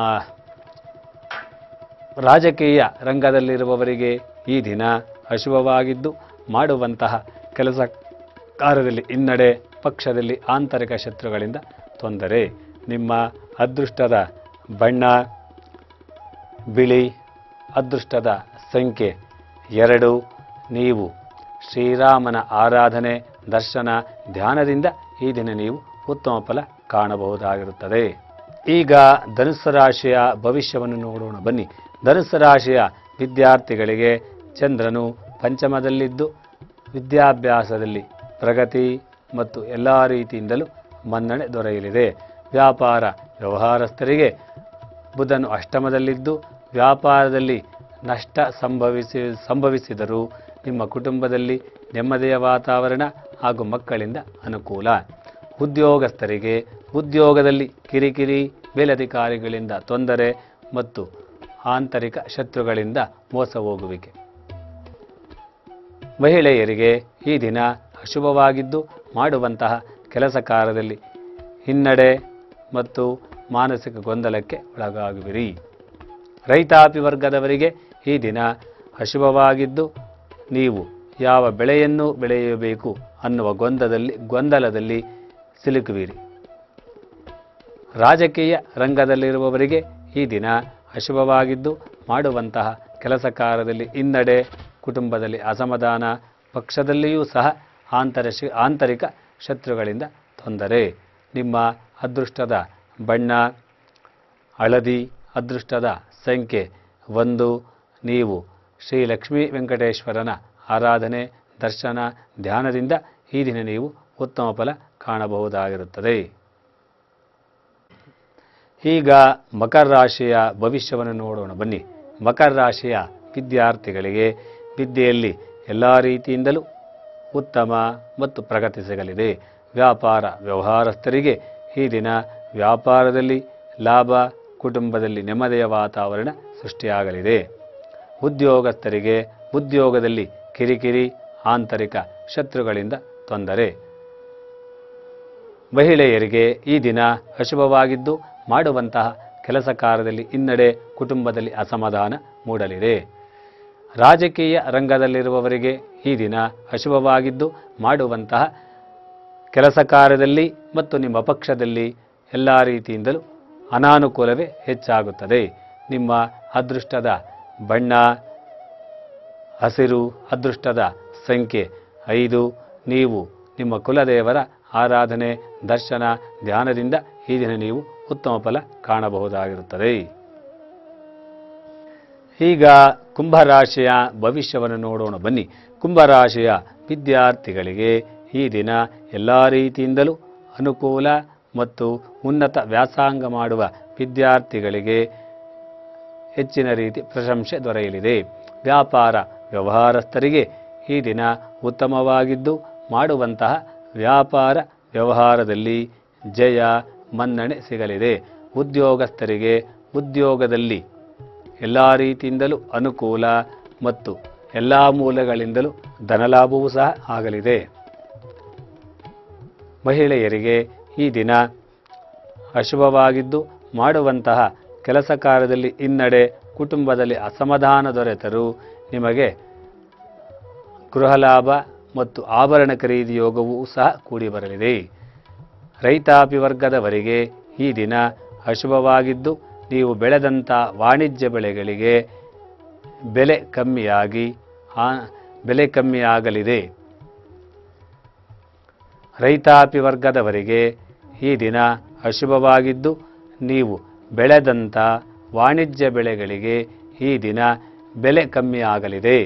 ರಾಜಕೀಯ ರಂಗದಲ್ಲಿರುವವರಿಗೆ ಈ ದಿನ ಅಶುಭವಾಗಿದ್ದು ಮಾಡುವಂತಹ ಕೆಲಸ ಕಾರ್ಯದಲ್ಲಿ ಹಿನ್ನಡೆ ಪಕ್ಷದಲ್ಲಿ ಆಂತರಿಕ ಶತ್ರುಗಳಿಂದ ತೊಂದರೆ ನಿಮ್ಮ ಅದೃಷ್ಟದ ಬಣ್ಣ ಬಿಳಿ ಅದೃಷ್ಟದ ಸಂಖ್ಯೆ ಎರಡು ನೀವು ಶ್ರೀರಾಮನ ಆರಾಧನೆ ದರ್ಶನ ಧ್ಯಾನದಿಂದ ಈ ದಿನ ನೀವು ಉತ್ತಮ ಫಲ ಕಾಣಬಹುದಾಗಿರುತ್ತದೆ ಈಗ ಧನುಸ್ಸು ರಾಶಿಯ ಭವಿಷ್ಯವನ್ನು ನೋಡೋಣ ಬನ್ನಿ ಧನುಸ್ಸು ರಾಶಿಯ ವಿದ್ಯಾರ್ಥಿಗಳಿಗೆ ಚಂದ್ರನು ಪಂಚಮದಲ್ಲಿದ್ದು ವಿದ್ಯಾಭ್ಯಾಸದಲ್ಲಿ ಪ್ರಗತಿ ಮತ್ತು ಎಲ್ಲ ರೀತಿಯಿಂದಲೂ ಮನ್ನಣೆ ದೊರೆಯಲಿದೆ ವ್ಯಾಪಾರ ವ್ಯವಹಾರಸ್ಥರಿಗೆ ಬುಧನು ಅಷ್ಟಮದಲ್ಲಿದ್ದು ವ್ಯಾಪಾರದಲ್ಲಿ ನಷ್ಟ ಸಂಭವಿಸಿ ಸಂಭವಿಸಿದರೂ ನಿಮ್ಮ ಕುಟುಂಬದಲ್ಲಿ ನೆಮ್ಮದಿಯ ವಾತಾವರಣ ಹಾಗೂ ಮಕ್ಕಳಿಂದ ಅನುಕೂಲ ಉದ್ಯೋಗಸ್ಥರಿಗೆ ಉದ್ಯೋಗದಲ್ಲಿ ಕಿರಿಕಿರಿ ಮೇಲಧಿಕಾರಿಗಳಿಂದ ತೊಂದರೆ ಮತ್ತು ಆಂತರಿಕ ಶತ್ರುಗಳಿಂದ ಮೋಸ ಹೋಗುವಿಕೆ ಮಹಿಳೆಯರಿಗೆ ಈ ದಿನ ಅಶುಭವಾಗಿದ್ದು ಮಾಡುವಂತಹ ಕೆಲಸ ಕಾರ್ಯದಲ್ಲಿ ಹಿನ್ನಡೆ ಮತ್ತು ಮಾನಸಿಕ ಗೊಂದಲಕ್ಕೆ ಒಳಗಾಗುವಿರಿ ರೈತಾಪಿ ವರ್ಗದವರಿಗೆ ಈ ದಿನ ಅಶುಭವಾಗಿದ್ದು ನೀವು ಯಾವ ಬೆಳೆಯನ್ನು ಬೆಳೆಯಬೇಕು ಅನ್ನುವ ಗೊಂದದಲ್ಲಿ ಗೊಂದಲದಲ್ಲಿ ಸಿಲುಕುವಿರಿ ರಾಜಕೀಯ ರಂಗದಲ್ಲಿರುವವರಿಗೆ ಈ ದಿನ ಅಶುಭವಾಗಿದ್ದು ಮಾಡುವಂತಹ ಕೆಲಸ ಕಾರ್ಯದಲ್ಲಿ ಹಿನ್ನಡೆ ಕುಟುಂಬದಲ್ಲಿ ಅಸಮಾಧಾನ ಪಕ್ಷದಲ್ಲಿಯೂ ಸಹ ಆಂತರ ಆಂತರಿಕ ಶತ್ರುಗಳಿಂದ ತೊಂದರೆ ನಿಮ್ಮ ಅದೃಷ್ಟದ ಬಣ್ಣ ಹಳದಿ ಅದೃಷ್ಟದ ಸಂಖ್ಯೆ ಒಂದು ನೀವು ಶ್ರೀ ಲಕ್ಷ್ಮೀ ವೆಂಕಟೇಶ್ವರನ ಆರಾಧನೆ ದರ್ಶನ ಧ್ಯಾನದಿಂದ ಈ ದಿನ ನೀವು ಉತ್ತಮ ಫಲ ಕಾಣಬಹುದಾಗಿರುತ್ತದೆ ಈಗ ಮಕರ ರಾಶಿಯ ಭವಿಷ್ಯವನ್ನು ನೋಡೋಣ ಬನ್ನಿ ಮಕರ ರಾಶಿಯ ವಿದ್ಯಾರ್ಥಿಗಳಿಗೆ ವಿದ್ಯೆಯಲ್ಲಿ ಎಲ್ಲ ರೀತಿಯಿಂದಲೂ ಉತ್ತಮ ಮತ್ತು ಪ್ರಗತಿ ಸಿಗಲಿದೆ ವ್ಯಾಪಾರ ವ್ಯವಹಾರಸ್ಥರಿಗೆ ಈ ದಿನ ವ್ಯಾಪಾರದಲ್ಲಿ ಲಾಭ ಕುಟುಂಬದಲ್ಲಿ ನೆಮ್ಮದಿಯ ವಾತಾವರಣ ಸೃಷ್ಟಿಯಾಗಲಿದೆ ಉದ್ಯೋಗಸ್ಥರಿಗೆ ಉದ್ಯೋಗದಲ್ಲಿ ಕಿರಿಕಿರಿ ಆಂತರಿಕ ಶತ್ರುಗಳಿಂದ ತೊಂದರೆ ಮಹಿಳೆಯರಿಗೆ ಈ ದಿನ ಅಶುಭವಾಗಿದ್ದು ಮಾಡುವಂತಹ ಕೆಲಸ ಕಾರ್ಯದಲ್ಲಿ ಹಿನ್ನಡೆ ಕುಟುಂಬದಲ್ಲಿ ಅಸಮಾಧಾನ ಮೂಡಲಿದೆ ರಾಜಕೀಯ ರಂಗದಲ್ಲಿರುವವರಿಗೆ ಈ ದಿನ ಅಶುಭವಾಗಿದ್ದು ಮಾಡುವಂತಹ ಕೆಲಸ ಕಾರ್ಯದಲ್ಲಿ ಮತ್ತು ನಿಮ್ಮ ಪಕ್ಷದಲ್ಲಿ ಎಲ್ಲ ರೀತಿಯಿಂದಲೂ ಅನಾನುಕೂಲವೇ ಹೆಚ್ಚಾಗುತ್ತದೆ ನಿಮ್ಮ ಅದೃಷ್ಟದ ಬಣ್ಣ ಹಸಿರು ಅದೃಷ್ಟದ ಸಂಖ್ಯೆ ಐದು ನೀವು ನಿಮ್ಮ ಕುಲದೇವರ ಆರಾಧನೆ ದರ್ಶನ ಧ್ಯಾನದಿಂದ ಈ ದಿನ ನೀವು ಉತ್ತಮ ಫಲ ಕಾಣಬಹುದಾಗಿರುತ್ತದೆ ಈಗ ಕುಂಭರಾಶಿಯ ಭವಿಷ್ಯವನ್ನು ನೋಡೋಣ ಬನ್ನಿ ಕುಂಭರಾಶಿಯ ವಿದ್ಯಾರ್ಥಿಗಳಿಗೆ ಈ ದಿನ ಎಲ್ಲ ರೀತಿಯಿಂದಲೂ ಅನುಕೂಲ ಮತ್ತು ಉನ್ನತ ವ್ಯಾಸಂಗ ಮಾಡುವ ವಿದ್ಯಾರ್ಥಿಗಳಿಗೆ ಹೆಚ್ಚಿನ ರೀತಿ ಪ್ರಶಂಸೆ ದೊರೆಯಲಿದೆ ವ್ಯಾಪಾರ ವ್ಯವಹಾರಸ್ಥರಿಗೆ ಈ ದಿನ ಉತ್ತಮವಾಗಿದ್ದು ಮಾಡುವಂತಹ ವ್ಯಾಪಾರ ವ್ಯವಹಾರದಲ್ಲಿ ಜಯ ಮನ್ನಣೆ ಸಿಗಲಿದೆ ಉದ್ಯೋಗಸ್ಥರಿಗೆ ಉದ್ಯೋಗದಲ್ಲಿ ಎಲ್ಲ ರೀತಿಯಿಂದಲೂ ಅನುಕೂಲ ಮತ್ತು ಎಲ್ಲ ಮೂಲಗಳಿಂದಲೂ ಧನಲಾಭವೂ ಸಹ ಆಗಲಿದೆ ಮಹಿಳೆಯರಿಗೆ ಈ ದಿನ ಅಶುಭವಾಗಿದ್ದು ಮಾಡುವಂತಹ ಕೆಲಸ ಕಾರ್ಯದಲ್ಲಿ ಹಿನ್ನಡೆ ಕುಟುಂಬದಲ್ಲಿ ಅಸಮಾಧಾನ ದೊರೆತರೂ ನಿಮಗೆ ಗೃಹಲಾಭ ಮತ್ತು ಆಭರಣ ಖರೀದಿ ಯೋಗವೂ ಸಹ ಕೂಡಿ ಬರಲಿದೆ ರೈತಾಪಿ ವರ್ಗದವರಿಗೆ ಈ ದಿನ ಅಶುಭವಾಗಿದ್ದು ನೀವು ಬೆಳೆದಂಥ ವಾಣಿಜ್ಯ ಬೆಳೆಗಳಿಗೆ ಬೆಲೆ ಕಮ್ಮಿಯಾಗಿ ಆ ಬೆಲೆ ಕಮ್ಮಿಯಾಗಲಿದೆ ರೈತಾಪಿ ವರ್ಗದವರಿಗೆ ಈ ದಿನ ಅಶುಭವಾಗಿದ್ದು ನೀವು ಬೆಳೆದಂಥ ವಾಣಿಜ್ಯ ಬೆಳೆಗಳಿಗೆ ಈ ದಿನ ಬೆಲೆ ಕಮ್ಮಿ ಆಗಲಿದೆ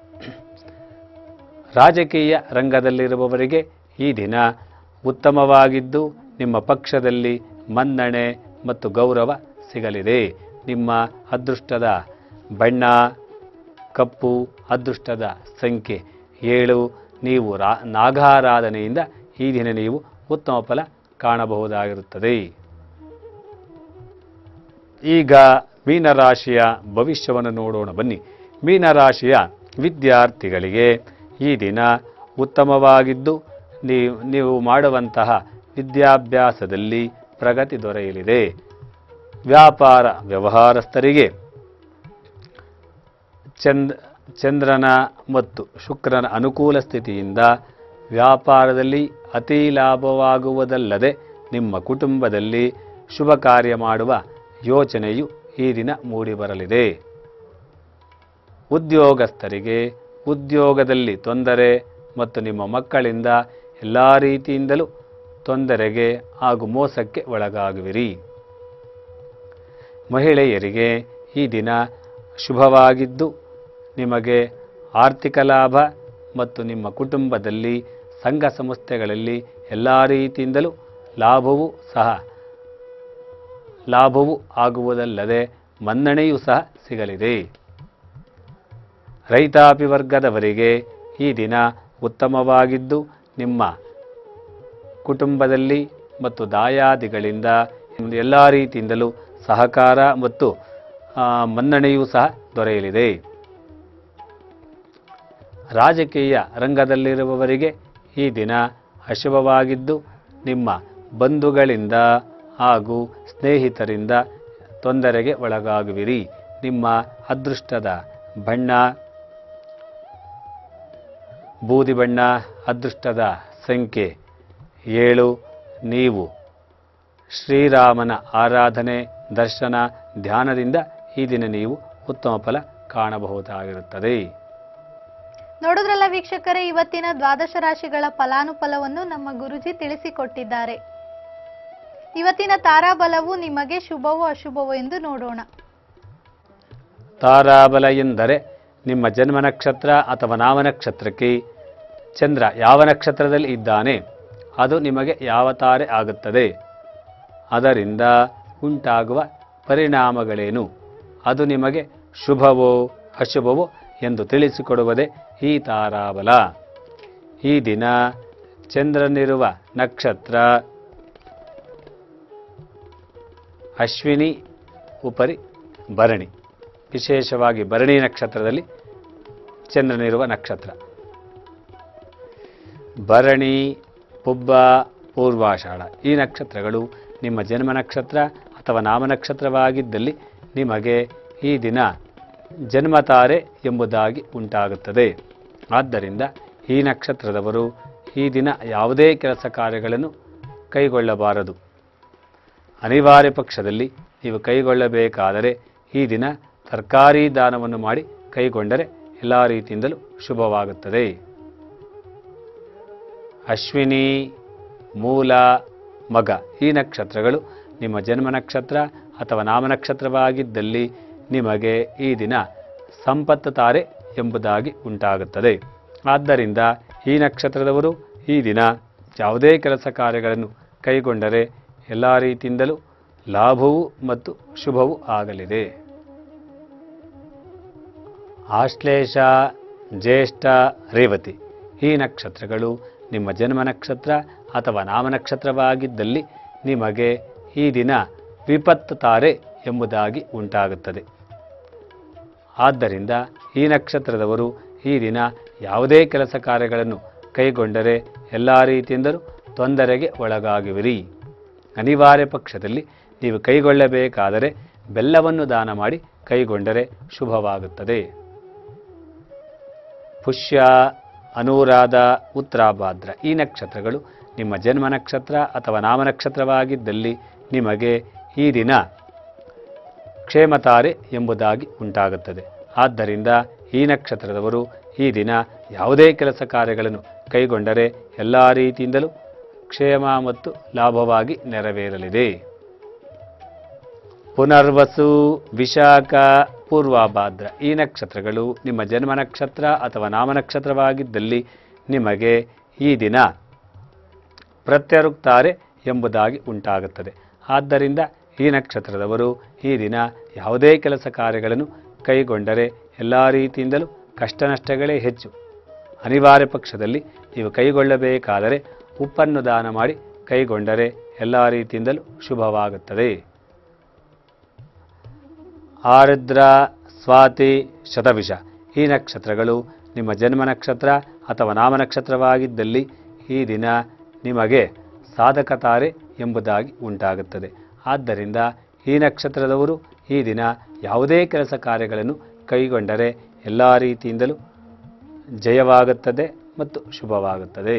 ರಾಜಕೀಯ ರಂಗದಲ್ಲಿರುವವರಿಗೆ ಈ ದಿನ ಉತ್ತಮವಾಗಿದ್ದು ನಿಮ್ಮ ಪಕ್ಷದಲ್ಲಿ ಮನ್ನಣೆ ಮತ್ತು ಗೌರವ ಸಿಗಲಿದೆ ನಿಮ್ಮ ಅದೃಷ್ಟದ ಬಣ್ಣ ಕಪ್ಪು ಅದೃಷ್ಟದ ಸಂಖ್ಯೆ ಏಳು ನೀವು ರಾ ನಾಗಾರಾಧನೆಯಿಂದ ಈ ದಿನ ನೀವು ಉತ್ತಮ ಫಲ ಕಾಣಬಹುದಾಗಿರುತ್ತದೆ ಈಗ ಮೀನರಾಶಿಯ ಭವಿಷ್ಯವನ್ನು ನೋಡೋಣ ಬನ್ನಿ ಮೀನರಾಶಿಯ ವಿದ್ಯಾರ್ಥಿಗಳಿಗೆ ಈ ದಿನ ಉತ್ತಮವಾಗಿದ್ದು ನೀವು ನೀವು ಮಾಡುವಂತಹ ವಿದ್ಯಾಭ್ಯಾಸದಲ್ಲಿ ಪ್ರಗತಿ ದೊರೆಯಲಿದೆ ವ್ಯಾಪಾರ ವ್ಯವಹಾರಸ್ಥರಿಗೆ ಚಂದ್ ಚಂದ್ರನ ಮತ್ತು ಶುಕ್ರನ ಅನುಕೂಲ ಸ್ಥಿತಿಯಿಂದ ವ್ಯಾಪಾರದಲ್ಲಿ ಅತಿ ಲಾಭವಾಗುವುದಲ್ಲದೆ ನಿಮ್ಮ ಕುಟುಂಬದಲ್ಲಿ ಶುಭ ಕಾರ್ಯ ಮಾಡುವ ಯೋಚನೆಯು ಈ ದಿನ ಮೂಡಿಬರಲಿದೆ ಉದ್ಯೋಗಸ್ಥರಿಗೆ ಉದ್ಯೋಗದಲ್ಲಿ ತೊಂದರೆ ಮತ್ತು ನಿಮ್ಮ ಮಕ್ಕಳಿಂದ ಎಲ್ಲ ರೀತಿಯಿಂದಲೂ ತೊಂದರೆಗೆ ಹಾಗೂ ಮೋಸಕ್ಕೆ ಒಳಗಾಗುವಿರಿ ಮಹಿಳೆಯರಿಗೆ ಈ ದಿನ ಶುಭವಾಗಿದ್ದು ನಿಮಗೆ ಆರ್ಥಿಕ ಲಾಭ ಮತ್ತು ನಿಮ್ಮ ಕುಟುಂಬದಲ್ಲಿ ಸಂಘ ಸಂಸ್ಥೆಗಳಲ್ಲಿ ಎಲ್ಲ ರೀತಿಯಿಂದಲೂ ಲಾಭವೂ ಸಹ ಲಾಭವೂ ಆಗುವುದಲ್ಲದೆ ಮನ್ನಣೆಯೂ ಸಹ ಸಿಗಲಿದೆ ರೈತಾಪಿ ವರ್ಗದವರಿಗೆ ಈ ದಿನ ಉತ್ತಮವಾಗಿದ್ದು ನಿಮ್ಮ ಕುಟುಂಬದಲ್ಲಿ ಮತ್ತು ದಾಯಾದಿಗಳಿಂದ ಎಲ್ಲ ರೀತಿಯಿಂದಲೂ ಸಹಕಾರ ಮತ್ತು ಆ, ಮನ್ನಣೆಯೂ ಸಹ ದೊರೆಯಲಿದೆ ರಾಜಕೀಯ ರಂಗದಲ್ಲಿರುವವರಿಗೆ ಈ ದಿನ ಅಶುಭವಾಗಿದ್ದು ನಿಮ್ಮ ಬಂಧುಗಳಿಂದ ಹಾಗೂ ಸ್ನೇಹಿತರಿಂದ ತೊಂದರೆಗೆ ಒಳಗಾಗುವಿರಿ ನಿಮ್ಮ ಅದೃಷ್ಟದ ಬಣ್ಣ ಬೂದಿ ಬಣ್ಣ ಅದೃಷ್ಟದ ಸಂಖ್ಯೆ ಏಳು ನೀವು ಶ್ರೀರಾಮನ ಆರಾಧನೆ ದರ್ಶನ ಧ್ಯಾನದಿಂದ ಈ ದಿನ ನೀವು ಉತ್ತಮ ಫಲ ಕಾಣಬಹುದಾಗಿರುತ್ತದೆ ನೋಡಿದ್ರಲ್ಲ ವೀಕ್ಷಕರೇ ಇವತ್ತಿನ ದ್ವಾದಶ ರಾಶಿಗಳ ಫಲಾನುಫಲವನ್ನು ನಮ್ಮ ಗುರುಜಿ ತಿಳಿಸಿಕೊಟ್ಟಿದ್ದಾರೆ ಇವತ್ತಿನ ತಾರಾಬಲವು ನಿಮಗೆ ಶುಭವೋ ಅಶುಭವೋ ಎಂದು ನೋಡೋಣ ತಾರಾಬಲ ಎಂದರೆ ನಿಮ್ಮ ಜನ್ಮ ನಕ್ಷತ್ರ ಅಥವಾ ನಾಮ ನಕ್ಷತ್ರಕ್ಕೆ ಚಂದ್ರ ಯಾವ ನಕ್ಷತ್ರದಲ್ಲಿ ಇದ್ದಾನೆ ಅದು ನಿಮಗೆ ಯಾವ ತಾರೆ ಆಗುತ್ತದೆ ಅದರಿಂದ ಉಂಟಾಗುವ ಪರಿಣಾಮಗಳೇನು ಅದು ನಿಮಗೆ ಶುಭವೋ ಅಶುಭವೋ ಎಂದು ತಿಳಿಸಿಕೊಡುವುದೇ ಈ ತಾರಾಬಲ ಈ ದಿನ ಚಂದ್ರನಿರುವ ನಕ್ಷತ್ರ ಅಶ್ವಿನಿ ಉಪರಿ ಭರಣಿ ವಿಶೇಷವಾಗಿ ಭರಣಿ ನಕ್ಷತ್ರದಲ್ಲಿ ಚಂದ್ರನಿರುವ ನಕ್ಷತ್ರ ಭರಣಿ ಪುಬ್ಬ ಪೂರ್ವಾಷಾಢ ಈ ನಕ್ಷತ್ರಗಳು ನಿಮ್ಮ ಜನ್ಮ ನಕ್ಷತ್ರ ಅಥವಾ ನಾಮ ನಕ್ಷತ್ರವಾಗಿದ್ದಲ್ಲಿ ನಿಮಗೆ ಈ ದಿನ ಜನ್ಮತಾರೆ ಎಂಬುದಾಗಿ ಉಂಟಾಗುತ್ತದೆ ಆದ್ದರಿಂದ ಈ ನಕ್ಷತ್ರದವರು ಈ ದಿನ ಯಾವುದೇ ಕೆಲಸ ಕಾರ್ಯಗಳನ್ನು ಕೈಗೊಳ್ಳಬಾರದು ಅನಿವಾರ್ಯ ಪಕ್ಷದಲ್ಲಿ ನೀವು ಕೈಗೊಳ್ಳಬೇಕಾದರೆ ಈ ದಿನ ತರಕಾರಿ ದಾನವನ್ನು ಮಾಡಿ ಕೈಗೊಂಡರೆ ಎಲ್ಲ ರೀತಿಯಿಂದಲೂ ಶುಭವಾಗುತ್ತದೆ ಅಶ್ವಿನಿ ಮೂಲ ಮಗ ಈ ನಕ್ಷತ್ರಗಳು ನಿಮ್ಮ ಜನ್ಮ ನಕ್ಷತ್ರ ಅಥವಾ ನಾಮ ನಕ್ಷತ್ರವಾಗಿದ್ದಲ್ಲಿ ನಿಮಗೆ ಈ ದಿನ ಸಂಪತ್ತು ತಾರೆ ಎಂಬುದಾಗಿ ಉಂಟಾಗುತ್ತದೆ ಆದ್ದರಿಂದ ಈ ನಕ್ಷತ್ರದವರು ಈ ದಿನ ಯಾವುದೇ ಕೆಲಸ ಕಾರ್ಯಗಳನ್ನು ಕೈಗೊಂಡರೆ ಎಲ್ಲ ರೀತಿಯಿಂದಲೂ ಲಾಭವೂ ಮತ್ತು ಶುಭವೂ ಆಗಲಿದೆ ಆಶ್ಲೇಷ ಜ್ಯೇಷ್ಠ ರೇವತಿ ಈ ನಕ್ಷತ್ರಗಳು ನಿಮ್ಮ ಜನ್ಮ ನಕ್ಷತ್ರ ಅಥವಾ ನಾಮ ನಕ್ಷತ್ರವಾಗಿದ್ದಲ್ಲಿ ನಿಮಗೆ ಈ ದಿನ ವಿಪತ್ತು ತಾರೆ ಎಂಬುದಾಗಿ ಉಂಟಾಗುತ್ತದೆ ಆದ್ದರಿಂದ ಈ ನಕ್ಷತ್ರದವರು ಈ ದಿನ ಯಾವುದೇ ಕೆಲಸ ಕಾರ್ಯಗಳನ್ನು ಕೈಗೊಂಡರೆ ಎಲ್ಲ ರೀತಿಯಿಂದಲೂ ತೊಂದರೆಗೆ ಒಳಗಾಗುವಿರಿ ಅನಿವಾರ್ಯ ಪಕ್ಷದಲ್ಲಿ ನೀವು ಕೈಗೊಳ್ಳಬೇಕಾದರೆ ಬೆಲ್ಲವನ್ನು ದಾನ ಮಾಡಿ ಕೈಗೊಂಡರೆ ಶುಭವಾಗುತ್ತದೆ ಪುಷ್ಯ ಅನುರಾಧ ಉತ್ತರಾಭಾದ್ರ ಈ ನಕ್ಷತ್ರಗಳು ನಿಮ್ಮ ಜನ್ಮ ನಕ್ಷತ್ರ ಅಥವಾ ನಾಮ ನಕ್ಷತ್ರವಾಗಿದ್ದಲ್ಲಿ ನಿಮಗೆ ಈ ದಿನ ಕ್ಷೇಮತಾರೆ ಎಂಬುದಾಗಿ ಉಂಟಾಗುತ್ತದೆ ಆದ್ದರಿಂದ ಈ ನಕ್ಷತ್ರದವರು ಈ ದಿನ ಯಾವುದೇ ಕೆಲಸ ಕಾರ್ಯಗಳನ್ನು ಕೈಗೊಂಡರೆ ಎಲ್ಲ ರೀತಿಯಿಂದಲೂ ಕ್ಷೇಮ ಮತ್ತು ಲಾಭವಾಗಿ ನೆರವೇರಲಿದೆ ಪುನರ್ವಸು ವಿಶಾಖ ಪೂರ್ವಭಾದ್ರ ಈ ನಕ್ಷತ್ರಗಳು ನಿಮ್ಮ ಜನ್ಮ ನಕ್ಷತ್ರ ಅಥವಾ ನಾಮ ನಕ್ಷತ್ರವಾಗಿದ್ದಲ್ಲಿ ನಿಮಗೆ ಈ ದಿನ ಪ್ರತ್ಯರುಕ್ತಾರೆ ಎಂಬುದಾಗಿ ಉಂಟಾಗುತ್ತದೆ ಆದ್ದರಿಂದ ಈ ನಕ್ಷತ್ರದವರು ಈ ದಿನ ಯಾವುದೇ ಕೆಲಸ ಕಾರ್ಯಗಳನ್ನು ಕೈಗೊಂಡರೆ ಎಲ್ಲ ರೀತಿಯಿಂದಲೂ ಕಷ್ಟ ನಷ್ಟಗಳೇ ಹೆಚ್ಚು ಅನಿವಾರ್ಯ ಪಕ್ಷದಲ್ಲಿ ನೀವು ಕೈಗೊಳ್ಳಬೇಕಾದರೆ ಉಪ್ಪನ್ನು ದಾನ ಮಾಡಿ ಕೈಗೊಂಡರೆ ಎಲ್ಲ ರೀತಿಯಿಂದಲೂ ಶುಭವಾಗುತ್ತದೆ ಆರುದ್ರ ಸ್ವಾತಿ ಶತವಿಷ ಈ ನಕ್ಷತ್ರಗಳು ನಿಮ್ಮ ಜನ್ಮ ನಕ್ಷತ್ರ ಅಥವಾ ನಾಮ ನಕ್ಷತ್ರವಾಗಿದ್ದಲ್ಲಿ ಈ ದಿನ ನಿಮಗೆ ಸಾಧಕ ತಾರೆ ಎಂಬುದಾಗಿ ಉಂಟಾಗುತ್ತದೆ ಆದ್ದರಿಂದ ಈ ನಕ್ಷತ್ರದವರು ಈ ದಿನ ಯಾವುದೇ ಕೆಲಸ ಕಾರ್ಯಗಳನ್ನು ಕೈಗೊಂಡರೆ ಎಲ್ಲ ರೀತಿಯಿಂದಲೂ ಜಯವಾಗುತ್ತದೆ ಮತ್ತು ಶುಭವಾಗುತ್ತದೆ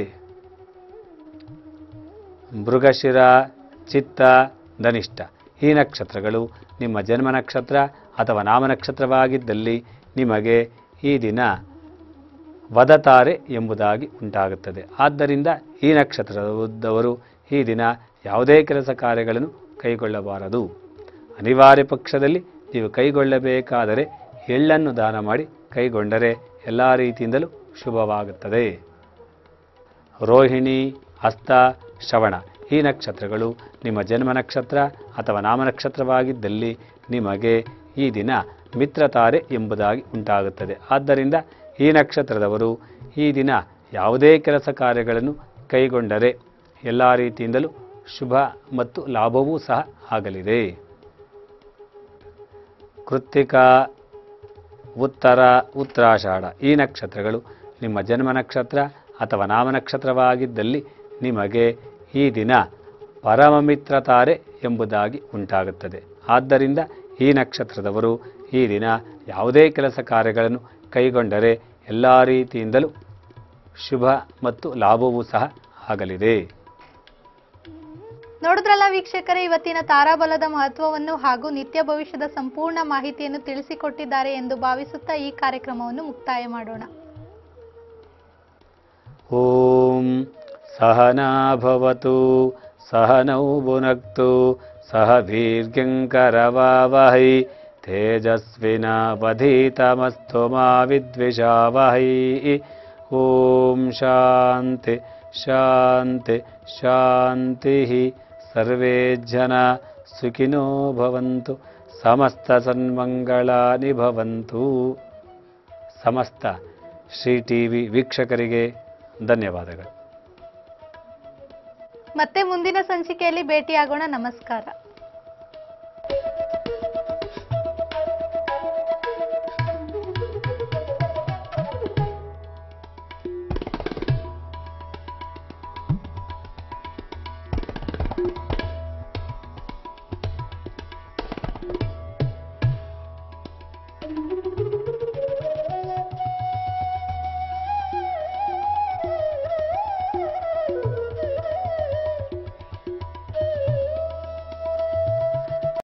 ಮೃಗಶಿರ ಚಿತ್ತ ಧನಿಷ್ಠ ಈ ನಕ್ಷತ್ರಗಳು ನಿಮ್ಮ ಜನ್ಮ ನಕ್ಷತ್ರ ಅಥವಾ ನಾಮ ನಕ್ಷತ್ರವಾಗಿದ್ದಲ್ಲಿ ನಿಮಗೆ ಈ ದಿನ ವದತಾರೆ ಎಂಬುದಾಗಿ ಉಂಟಾಗುತ್ತದೆ ಆದ್ದರಿಂದ ಈ ನಕ್ಷತ್ರದವರು ಈ ದಿನ ಯಾವುದೇ ಕೆಲಸ ಕಾರ್ಯಗಳನ್ನು ಕೈಗೊಳ್ಳಬಾರದು ಅನಿವಾರ್ಯ ಪಕ್ಷದಲ್ಲಿ ನೀವು ಕೈಗೊಳ್ಳಬೇಕಾದರೆ ಎಳ್ಳನ್ನು ದಾನ ಮಾಡಿ ಕೈಗೊಂಡರೆ ಎಲ್ಲ ರೀತಿಯಿಂದಲೂ ಶುಭವಾಗುತ್ತದೆ ರೋಹಿಣಿ ಹಸ್ತ ಶ್ರವಣ ಈ ನಕ್ಷತ್ರಗಳು ನಿಮ್ಮ ಜನ್ಮ ನಕ್ಷತ್ರ ಅಥವಾ ನಾಮ ನಕ್ಷತ್ರವಾಗಿದ್ದಲ್ಲಿ ನಿಮಗೆ ಈ ದಿನ ಮಿತ್ರತಾರೆ ಎಂಬುದಾಗಿ ಉಂಟಾಗುತ್ತದೆ ಆದ್ದರಿಂದ ಈ ನಕ್ಷತ್ರದವರು ಈ ದಿನ ಯಾವುದೇ ಕೆಲಸ ಕಾರ್ಯಗಳನ್ನು ಕೈಗೊಂಡರೆ ಎಲ್ಲ ರೀತಿಯಿಂದಲೂ ಶುಭ ಮತ್ತು ಲಾಭವೂ ಸಹ ಆಗಲಿದೆ ಕೃತ್ತಿಕಾ ಉತ್ತರ ಉತ್ತರಾಷಾಢ ಈ ನಕ್ಷತ್ರಗಳು ನಿಮ್ಮ ಜನ್ಮ ನಕ್ಷತ್ರ ಅಥವಾ ನಾಮ ನಕ್ಷತ್ರವಾಗಿದ್ದಲ್ಲಿ ನಿಮಗೆ ಈ ದಿನ ಪರಮಮಿತ್ರತಾರೆ ಎಂಬುದಾಗಿ ಉಂಟಾಗುತ್ತದೆ ಆದ್ದರಿಂದ ಈ ನಕ್ಷತ್ರದವರು ಈ ದಿನ ಯಾವುದೇ ಕೆಲಸ ಕಾರ್ಯಗಳನ್ನು ಕೈಗೊಂಡರೆ ಎಲ್ಲ ರೀತಿಯಿಂದಲೂ ಶುಭ ಮತ್ತು ಲಾಭವೂ ಸಹ ಆಗಲಿದೆ ನೋಡಿದ್ರಲ್ಲ ವೀಕ್ಷಕರೇ ಇವತ್ತಿನ ತಾರಾಬಲದ ಮಹತ್ವವನ್ನು ಹಾಗೂ ನಿತ್ಯ ಭವಿಷ್ಯದ ಸಂಪೂರ್ಣ ಮಾಹಿತಿಯನ್ನು ತಿಳಿಸಿಕೊಟ್ಟಿದ್ದಾರೆ ಎಂದು ಭಾವಿಸುತ್ತಾ ಈ ಕಾರ್ಯಕ್ರಮವನ್ನು ಮುಕ್ತಾಯ ಮಾಡೋಣ ಓಂ ಸಹನಾ ಭವತು ಸಹನೌ ಭುನಕ್ತು ಸಹ ವೀರ್ಯಂಕರವಾವಹೈ ತೇಜಸ್ವಿನಾವಧೀತಮಸ್ತು ಮಾ ವಿದ್ವಿಷಾವಹೈ ಓಂ ಶಾಂತಿ ಶಾಂತಿ ಶಾಂತಿ ಸರ್ವೇ ಜನ ಸುಖಿನೋ ಭವಂತು ಸಮಸ್ತ ಸನ್ಮಂಗಳಾನಿ ಭವಂತು ಸಮಸ್ತ ಶ್ರೀ ಟಿ ವಿ ವೀಕ್ಷಕರಿಗೆ ಧನ್ಯವಾದಗಳು ಮತ್ತೆ ಮುಂದಿನ ಸಂಚಿಕೆಯಲ್ಲಿ ಭೇಟಿಯಾಗೋಣ ನಮಸ್ಕಾರ